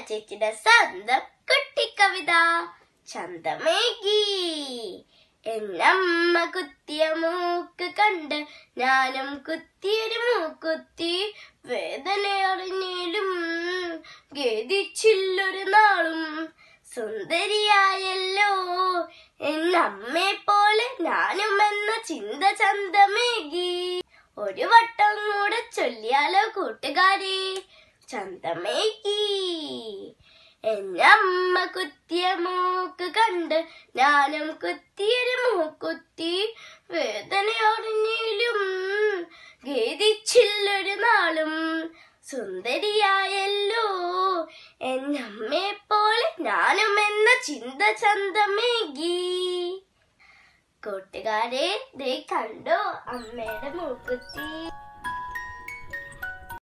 ചേച്ചിയുടെ സ്വന്തം കുട്ടിക്കവിത ചന്തമേകി എന്നമ്മ കുത്തിയ മൂക്ക് കണ്ട് ഞാനും കുത്തിയൊരു മൂക്കുത്തി വേദന അറിഞ്ഞിലും ഗതിച്ചില്ലൊരു നാളും സുന്ദരിയായല്ലോ എന്നമ്മയെ പോലെ ഞാനും എന്ന ചിന്ത ചന്തമേകി ഒരു വട്ടം കൂടെ ചൊല്ലിയാലോ കൂട്ടുകാരി ചന്തമേകി എന്നെ അമ്മ കുത്തിയ മൂക്ക് കണ്ട് ഞാനും കുത്തിയൊരു മൂക്കുത്തി വേദന അറിഞ്ഞിലും ഗേദിച്ചില്ലൊരു നാളും സുന്ദരിയായല്ലോ എന്നമ്മയെ പോലെ ഞാനും എന്ന ചിന്ത ചന്തമേകി കൂട്ടുകാരെ ദേ കണ്ടോ അമ്മയുടെ മൂക്കുത്തി